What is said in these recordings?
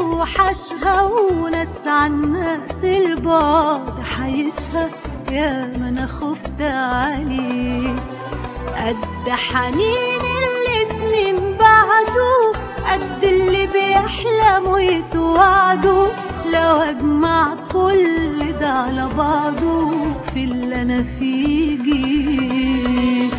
توحشها وناس عن ناس البعد حيشها يا ما انا خفت عليه قد حنين اللي سنين بعده قد اللي بيحلموا يتوعدوا لو اجمع كل ده على بعضه في اللي انا فيه جيت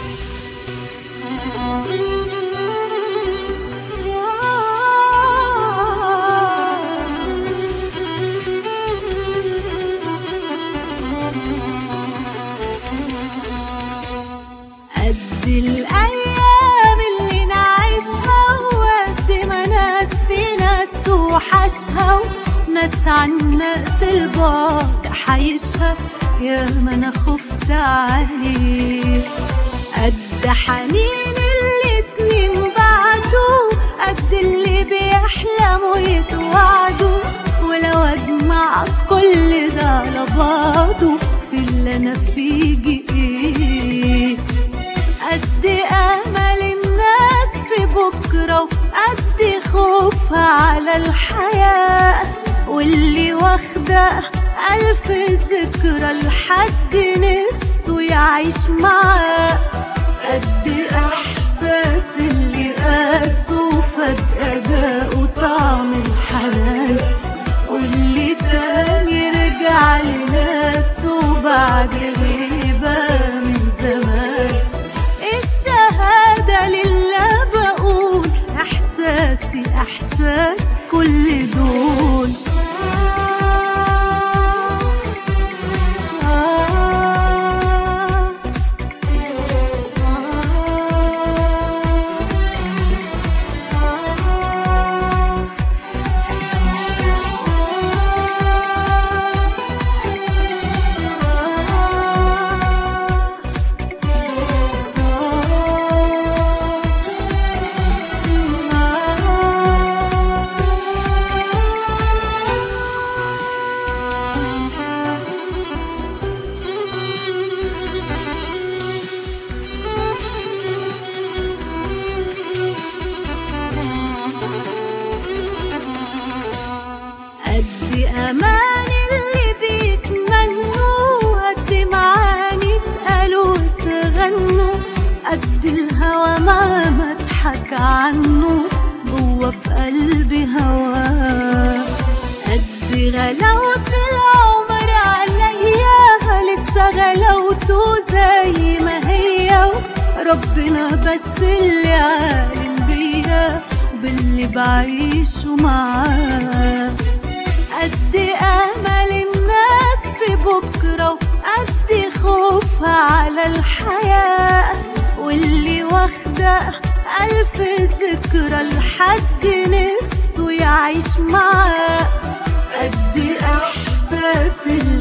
قد الأيام اللي نعيشها وقد ما ناس في ناس توحشها وناس عن ناس البعد حيشها يا ما أنا خفت عليه قد حنين اللي سنين بعده قد اللي بيحلموا يتوعدوا ولو أجمع كل ده على بعضه في اللي أنا فيه جئت قد امل الناس في بكره وقد خوفها على الحياه واللي واخده الف ذكرى لحد نفسه يعيش معاه قد احساس اللي قاسه فجاه جاءه طعم الحنان واللي تاني رجع لناسه بعد غيبه من زمان الشهادة لله بقول إحساسي إحساس كل دول قد امان اللي بيتمنوا قد معاني اتقالوا وتغنوا قد الهوى ما مضحك عنه جوا في قلبي هواه قد غلاوة العمر عليا لسه غلاوته زي ما هي ربنا بس اللي عالم بيا باللي بعيشه معاه قد امل الناس في بكره وقد خوفها على الحياه واللي واخده الف ذكرى لحد نفسه يعيش معاه قد احساس اللي